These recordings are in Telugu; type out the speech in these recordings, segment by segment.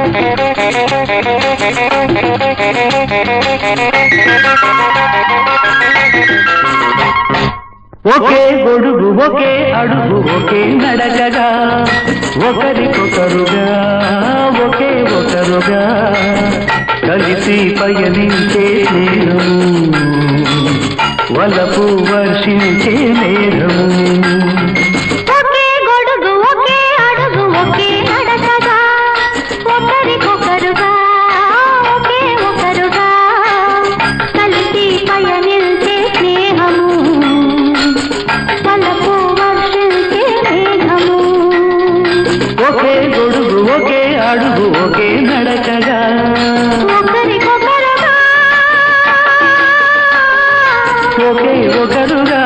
ఒకే గొడుగు ఒకే అడుగు ఒకే నడకగా ఒకరికొకరుగా ఒకే ఒకరుగా కలిసి పయనించే స్నేహము వలపు వర్షించే మేఘము ఒకే గొడుగు ఒకే అడుగు ఒకే నడకగా ఒకరికొకరుగా ఒకే ఒకరుగా కలిసి పయనించే స్నేహము పలపు వర్షించే మేఘము ఒకే గొడుగు ఒకే అడుగు ఒకే నడకగా ఒకరికొకరుగా ఒకే ఒకరుగా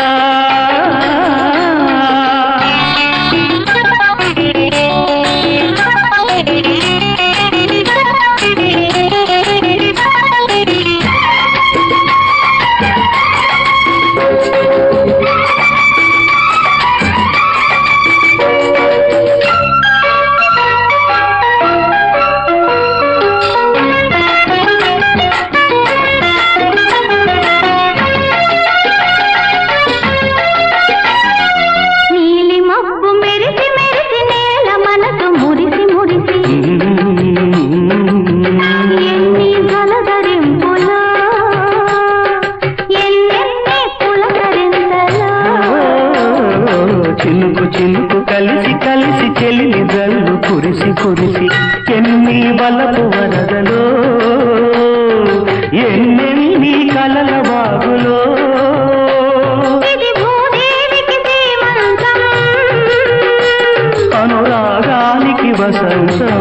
నీలి మబ్బు మెరిసి మెరిసి నేల మనసు మురిసి మురిసి ఎన్ని జలధరింపులో ఎన్నెన్ని పులకరింతలో చినుకు చినుకు కలిసి కలిసి చెల్లి జల్లు కురిసి కురిసి ఎన్ని బలపు వరదలో ఎన్నెన్ని కలల బాగులో ఇది భూదేవికి సీమంతం అనురాగానికి వసంతం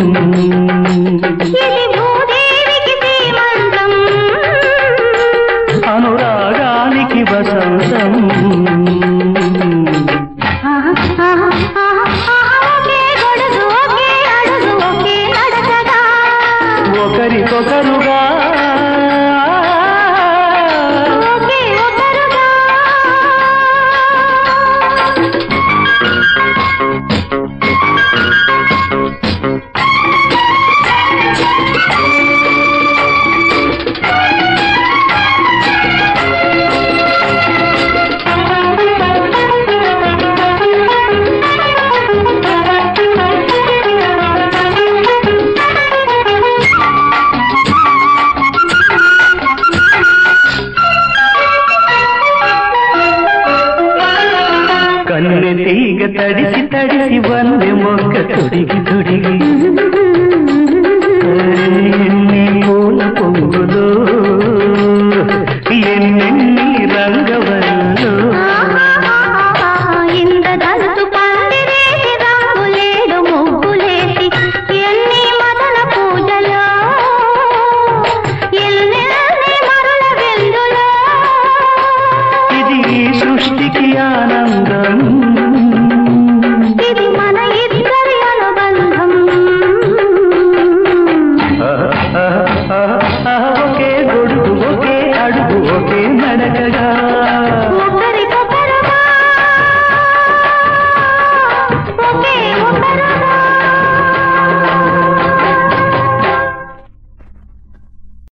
ఇది భూదేవికి సీమంతం అనురాగానికి వసంతం ఆహా, ఆహా, ఆహా, ఆహా, ఒకే గొడుగు ఒకే అడుగు ఒకే నడకగా ఒకరికొకరుగా ఒకే ఒకరుగా కన్నె తీగ తడిసి తడిసి వన్నె మొక్క తొడిగి తొడిగి ఎన్ని పూల పొంగులో